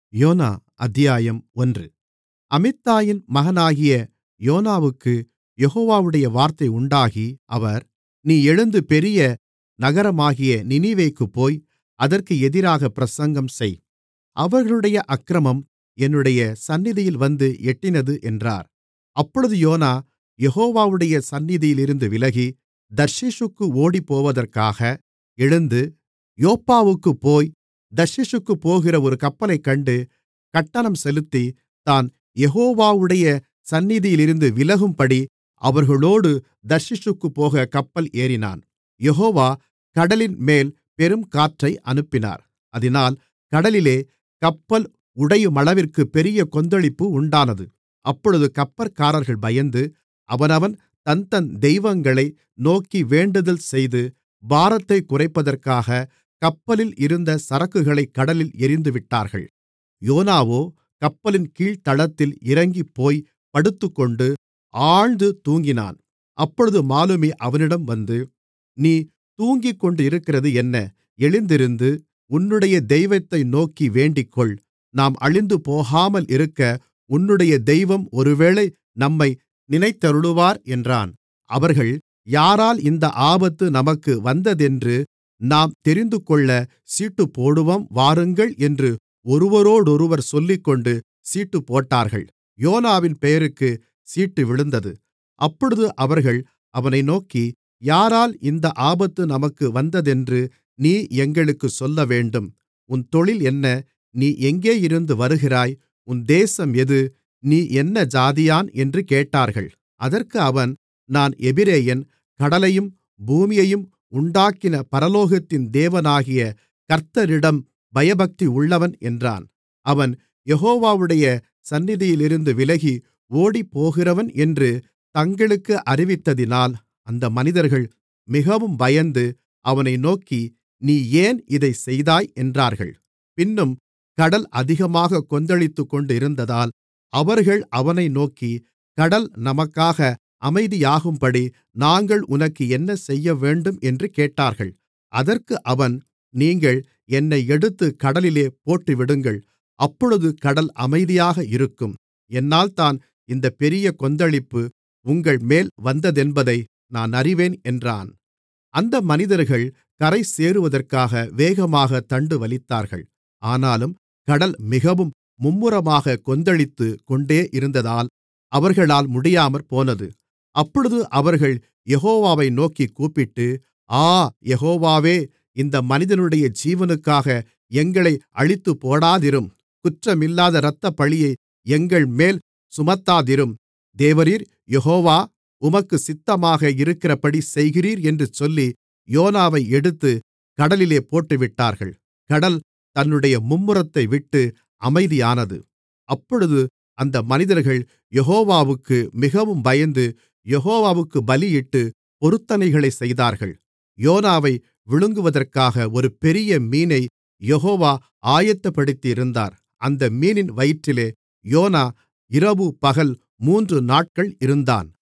YONO அத்தியாயம் ஒன்று அமித்தாயின் மகனாகிய யோனாவுக்குக் யெகோவாவுடைய வார்த்தை உண்டாகி அவர் நீ எழுந்து பெரிய நகரமாகிய நினிவேக்குப் போய் அதற்கு எதிராகப் பிரசங்கம் செய் அவர்களுடைய அக்கிரமம் என்னுடைய சந்நிதியில் வந்து எட்டினது என்றார் அப்பொழுது யோனா யெகோவாவுடைய சந்நிதியிலிருந்து விலகி தர்ஷீசுக்கு ஓடிப்போவதற்காக எழுந்து யோப்பாவுக்குப் போய் தர்ஷீசுக்குப் போகிற ஒரு கப்பலைக் கண்டு கட்டணம் செலுத்தி தான் யெகோவாவுடைய சந்நிதியிலிருந்து விலகும்படி அவர்களோடு தர்ஷீசுக்குப் போகக் கப்பல் ஏறினான் யெகோவா கடலின்மேல் பெருங்காற்றை அனுப்பினார் அதினால் கடலிலே கப்பல் உடையுமளவிற்குப் பெரிய கொந்தளிப்பு உண்டானது அப்பொழுது கப்பற்காரர்கள் பயந்து அவனவன் தன்தன் தெய்வங்களை நோக்கி வேண்டுதல் செய்து பாரத்தைக் குறைப்பதற்காக கப்பலில் இருந்த சரக்குகளைக் கடலில் எறிந்துவிட்டார்கள் யோனாவோ கப்பலின் கீழ்த்தளத்தில் இறங்கிப்போய் படுத்துக்கொண்டு ஆழ்ந்து தூங்கினான் அப்பொழுது மாலுமி அவனிடம் வந்து நீ தூங்கிக்கொண்டிருக்கிறது என்ன எழுந்திருந்து உன்னுடைய தெய்வத்தை நோக்கி வேண்டிக்கொள் நாம் அழிந்துபோகாமல் இருக்க உன்னுடைய தெய்வம் ஒருவேளை நம்மை நினைத்தருளுவார் என்றான் அவர்கள் யாரால் இந்த ஆபத்து நமக்கு வந்ததென்று நாம் தெரிந்துகொள்ளச் சீட்டுப்போடுவோம் வாருங்கள் என்று ஒருவரோடொருவர் சொல்லிக்கொண்டு சீட்டுப்போட்டார்கள் யோனாவின் பெயருக்குச் சீட்டு விழுந்தது அப்பொழுது அவர்கள் அவனை நோக்கி யாரால் இந்த ஆபத்து நமக்கு வந்ததென்று நீ எங்களுக்குச் சொல்லவேண்டும் உன் தொழில் என்ன நீ எங்கேயிருந்து வருகிறாய் உன் தேசம் எது நீ என்ன ஜாதியான் என்று கேட்டார்கள் அதற்கு அவன் நான் எபிரெயன் கடலையும் பூமியையும் உண்டாக்கின பரலோகத்தின் தேவனாகிய கர்த்தரிடம் பயபக்தியுள்ளவன் என்றான் அவன் யெகோவாவுடைய சந்நிதியிலிருந்து விலகி ஓடிப்போகிறவன் என்று தங்களுக்கு அறிவித்ததினால் அந்த மனிதர்கள் மிகவும் பயந்து அவனை நோக்கி நீ ஏன் இதைச் செய்தாய் என்றார்கள் பின்னும் கடல் அதிகமாகக் கொந்தளித்துக்கொண்டிருந்ததால் அவர்கள் அவனை நோக்கி கடல் நமக்காக அமைதியாகும்படி நாங்கள் உனக்கு என்ன செய்யவேண்டும் என்று கேட்டார்கள் அதற்கு அவன் நீங்கள் என்னை எடுத்துக் கடலிலே போட்டுவிடுங்கள் அப்பொழுது கடல் அமைதியாக இருக்கும் என்னால்தான் இந்தப் பெரிய கொந்தளிப்பு உங்கள்மேல் வந்ததென்பதை நான் அறிவேன் என்றான் அந்த மனிதர்கள் கரை சேருவதற்காக வேகமாகத் தண்டு வலித்தார்கள் ஆனாலும் கடல் மிகவும் மும்முரமாகக் கொந்தளித்துக் கொண்டே இருந்ததால் அவர்களால் முடியாமற்போனது அப்பொழுது அவர்கள் யெகோவாவை நோக்கிக் கூப்பிட்டு ஆ யெகோவாவே இந்த மனிதனுடைய ஜீவனுக்காக எங்களை அழித்துப்போடாதிரும் குற்றமில்லாத இரத்தப்பழியை எங்கள்மேல் சுமத்தாதிரும் தேவரீர் யெகோவா உமக்கு சித்தமாக இருக்கிறபடி செய்கிறீர் என்று சொல்லி யோனாவை எடுத்து கடலிலே போட்டுவிட்டார்கள் கடல் தன்னுடைய மும்முரத்தை விட்டு அமைதியானது அப்பொழுது அந்த மனிதர்கள் யெகோவாவுக்கு மிகவும் பயந்து யெகோவாவுக்கு பலியிட்டு பொருத்தனைகளைச் செய்தார்கள் யோனாவை விழுங்குவதற்காக ஒரு பெரிய மீனை யெகோவா ஆயத்தப்படுத்தியிருந்தார் அந்த மீனின் வயிற்றிலே யோனா இரவு பகல் மூன்று நாட்கள் இருந்தான்